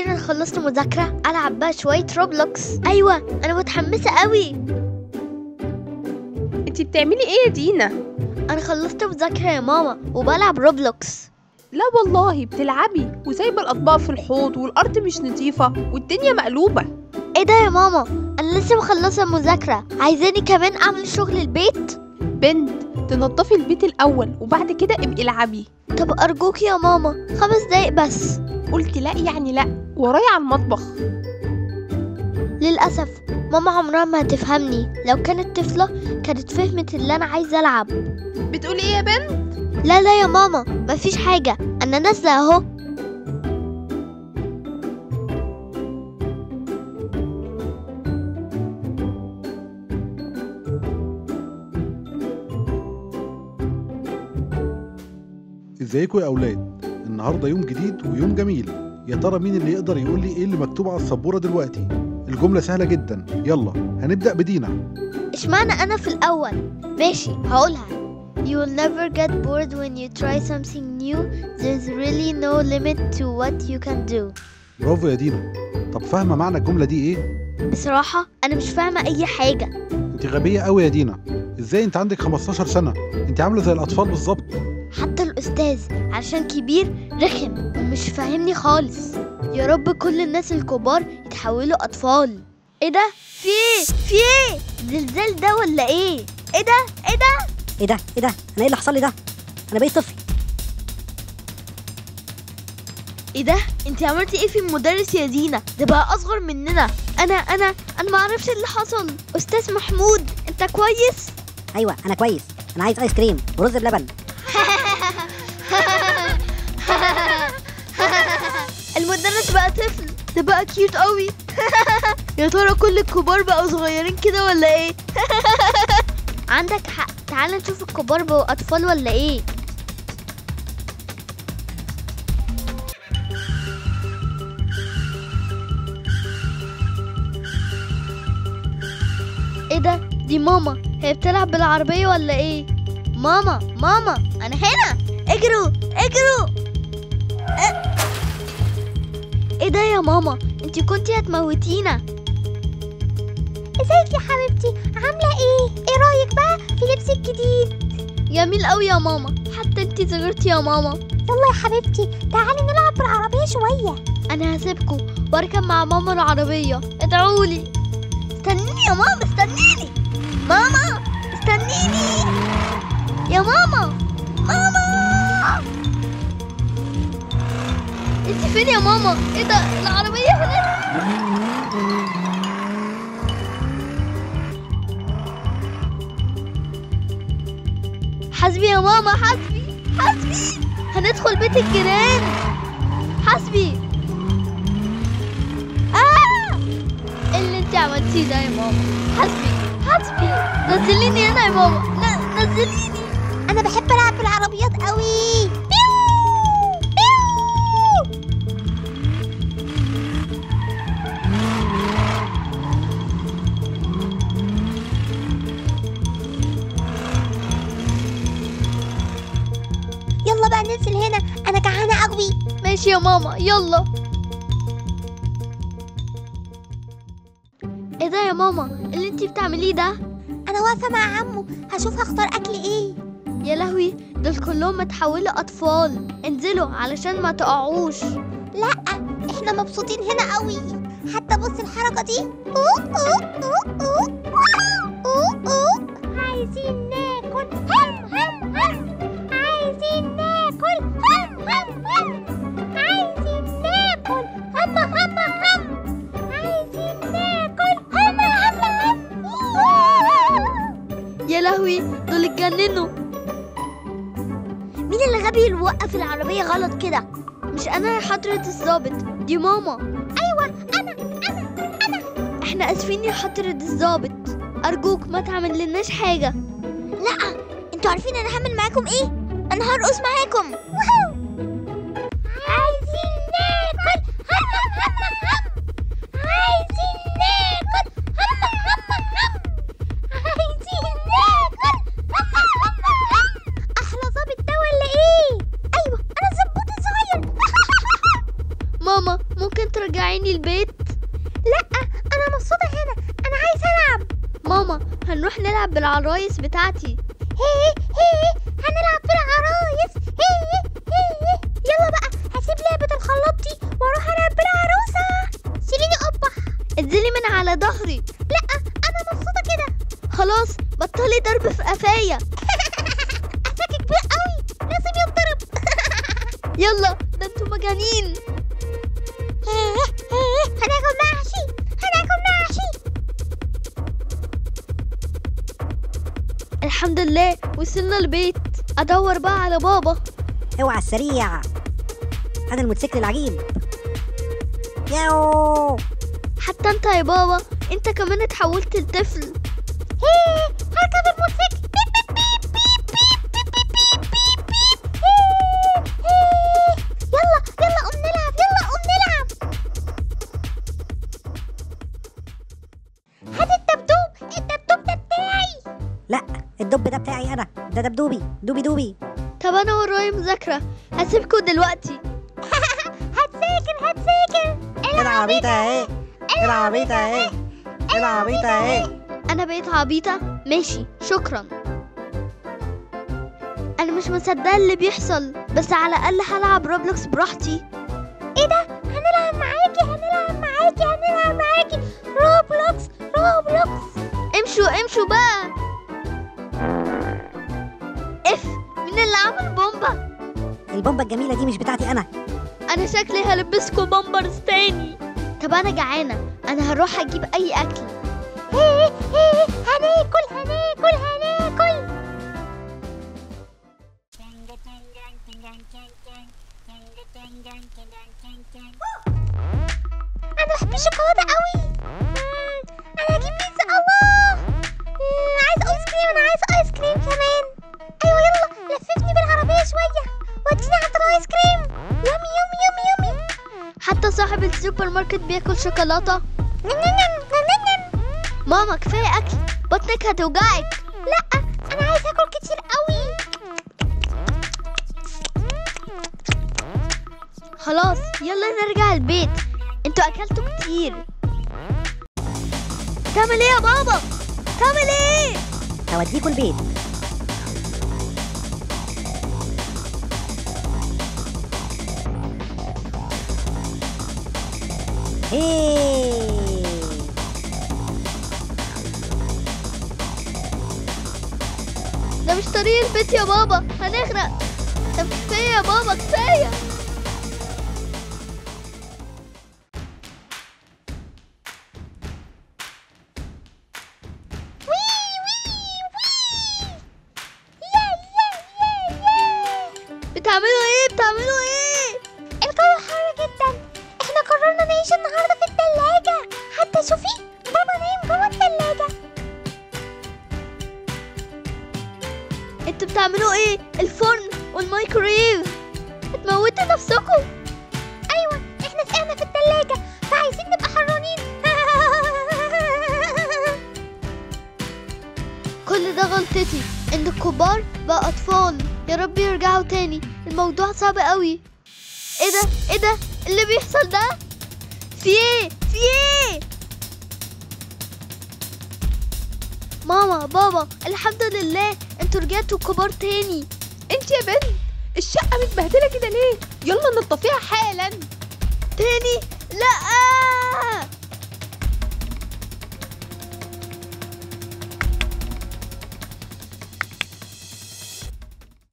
اخيرا خلصت مذاكره العب بقى شويه روبلوكس ايوه انا متحمسه قوي انتي بتعملي ايه يا دينا انا خلصت مذاكره يا ماما وبلعب روبلوكس لا والله بتلعبي وسايبه الاطباق في الحوض والارض مش نظيفه والدنيا مقلوبه ايه ده يا ماما انا لسه مخلصه المذاكره عايزاني كمان اعمل شغل البيت بنت تنضفي البيت الاول وبعد كده ابقي العبي طب ارجوك يا ماما خمس دقايق بس قلت لا يعني لا ورايا على المطبخ للاسف ماما عمرها ما هتفهمني لو كانت طفله كانت فهمت اللي انا عايزه العب بتقولي ايه يا بنت لا لا يا ماما مفيش حاجه انا نازله اهو ازيكم يا اولاد النهارده يوم جديد ويوم جميل يا ترى مين اللي يقدر يقول لي ايه اللي مكتوب على السبوره دلوقتي الجمله سهله جدا يلا هنبدا بدينا اشمعنى انا في الاول ماشي هقولها You will never get bored when you try something new. There's really no limit to what you can do. برافو يا دينا طب فاهمه معنى الجمله دي ايه بصراحة أنا مش فاهمة أي حاجة انت غبيه قوي يا دينا ازاي انت عندك 15 سنه انت عامله زي الاطفال بالظبط حتى الأستاذ عشان كبير رخم ومش فاهمني خالص يا رب كل الناس الكبار يتحولوا أطفال إيه ده؟ في إيه؟ في إيه؟ زلزال ده ولا إيه؟ إيه ده؟ إيه ده؟ ايه ده ايه ده انا ايه اللي حصل لي ده انا بقيت طفل ايه ده انت عملتي ايه في المدرس يا دينا ده بقى اصغر مننا انا انا انا ما اعرفش اللي حصل استاذ محمود انت كويس ايوه انا كويس انا عايز ايس كريم ورز بلبن المدرس بقى طفل ده بقى كيوت قوي يا ترى كل الكبار بقوا صغيرين كده ولا ايه عندك حق تعال نشوف الكبار بقوا اطفال ولا ايه ايه ده دي ماما هي بتلعب بالعربية ولا ايه ماما ماما انا هنا اجروا اجروا أه. ايه ده يا ماما انتي كنتي هتموتينا ازيك يا حبيبتي عاملة ايه ايه رأيك بقى في لبسك الجديد جميل قوي يا ماما حتى انتي صغرتي يا ماما يلا يا حبيبتي تعالي نلعب بالعربية شوية انا هسيبكم واركب مع ماما العربية ادعولي استنيني يا ماما استنيني ماما استنيني يا ماما ماما انت فين يا ماما ايه ده العربية هناك حسبي يا ماما حسبي حسبي هندخل بيت الجيران حسبي آه إيه اللي انت عملتيه ده يا ماما حسبي حسبي نزليني هنا يا ماما ن- نزليني انا بحب العب بالعربيات قوي بيو بيو يلا بقى ننزل هنا انا جعانه قوي ماشي يا ماما يلا ايه ده يا ماما اللي انتي بتعمليه ده انا واقفه مع عمو هشوف هختار اكل ايه يا لهوي دول كلهم اتحولوا اطفال انزلوا علشان ما تقعوش لا احنا مبسوطين هنا قوي حتى بص الحركه دي أوه أوه أوه أوه. أوه أوه. عايزين ناكل هم هم هم عايزين ناكل هم هم هم عايزين ناكل هم هم هم عايزين ناكل هم هم هم يا لهوي دول اتجننوا مين اللي غبي اللي وقف العربية غلط كده مش انا يا حضرة الظابط دي ماما ايوه انا انا انا احنا اسفين يا حضرة الظابط ارجوك ما تعمل لناش حاجة لا انتوا عارفين انا هعمل معاكم ايه انا هرقص معاكم واو عايزين ناكل هم هم هم هم عايزين ناكل هم هم هم عايزين ناكل هم هم هم احلى ظابط ده ولا ايه ايوه انا الظبوط الصغير ماما ممكن ترجعيني البيت لا انا مبسوطه هنا انا عايزه العب ماما هنروح نلعب بالعرايس بتاعتي هي هي هنلعب بالعرايس هي هي يلا بقى هسيب لعبه الخلاط دي واروح العب بالعروسه سيبيني اقبح انزلي من على ظهري لا انا مبسوطه كده خلاص بطلي ضرب في قفايا قفاك كبير قوي لازم يتضرب يلا ده انتوا مجانين هناكل محشي هناكل محشي الحمد لله وصلنا البيت ادور بقى على بابا اوعى السريع انا الموتوسيكل العجيب ياو حتى انت يا بابا انت كمان اتحولت لطفل هيه هركب الموتوسيكل بيب بيب بيب بيب بيب بيب بيب بيب بيب هيه هيه يلا يلا قوم نلعب يلا قوم نلعب هات الدبدوب الدبدوب ده بتاعي لا الدب ده بتاعي انا ده دبدوبي دوبي دوبي طب انا ورايا مذاكرة هسيبكوا دلوقتي هتذاكر هتذاكر العبيطة اهي العبيطة اهي العبيطة اهي انا بقيت عبيطة ماشي شكرا انا مش مصدقة اللي بيحصل بس على الاقل هلعب روبلوكس براحتي ايه ده هنلعب معاكي هنلعب معاكي هنلعب معاكي روبلوكس روبلوكس امشوا امشوا بقى اف مين اللي عمل بومبا البومبة الجميلة دي مش بتاعتي انا انا شكلي هلبسكوا بامبرز تاني طب انا جعانه انا هروح اجيب اي اكل هيه هيه هناكل هناكل هناكل انا بحب الشوكولاته قوي مم، انا هجيب بيتزا الله مم، عايز ايس كريم انا عايز ايس كريم كمان ايوه يلا لففني بالعربيه شويه وديني عند الايس كريم يامي يامي يامي يامي حتى صاحب السوبر ماركت بياكل شوكولاته نم نم نم نم نم. ماما كفايه اكل بطنك هتوجعك لا انا عايز اكل كتير قوي خلاص يلا نرجع البيت انتوا اكلتوا كتير تعمل ايه يا بابا تعمل ايه هوديكوا البيت هيه ده مش طريق البيت يا بابا هنغرق طب كفايه يا بابا كفايه بتعملوا ايه بتعملوا ايه الجو حر جدا احنا قررنا نعيش النهارده في التلاجة حتى شوفي بابا نايم جوه التلاجة انتوا بتعملوا ايه الفرن والمايكرويف بتموتوا نفسكم ايوه احنا سقعنا في التلاجة فعايزين نبقى حرانين كل ده غلطتي ان الكبار بقى اطفال يا رب يرجعوا تاني الموضوع صعب قوي ايه ده ايه ده اللي بيحصل ده في ايه في ايه ماما بابا الحمد لله انتوا رجعتوا كبار تاني انت يا بنت الشقة متبهدلة كده ليه يلا نطفيها حالا تاني لا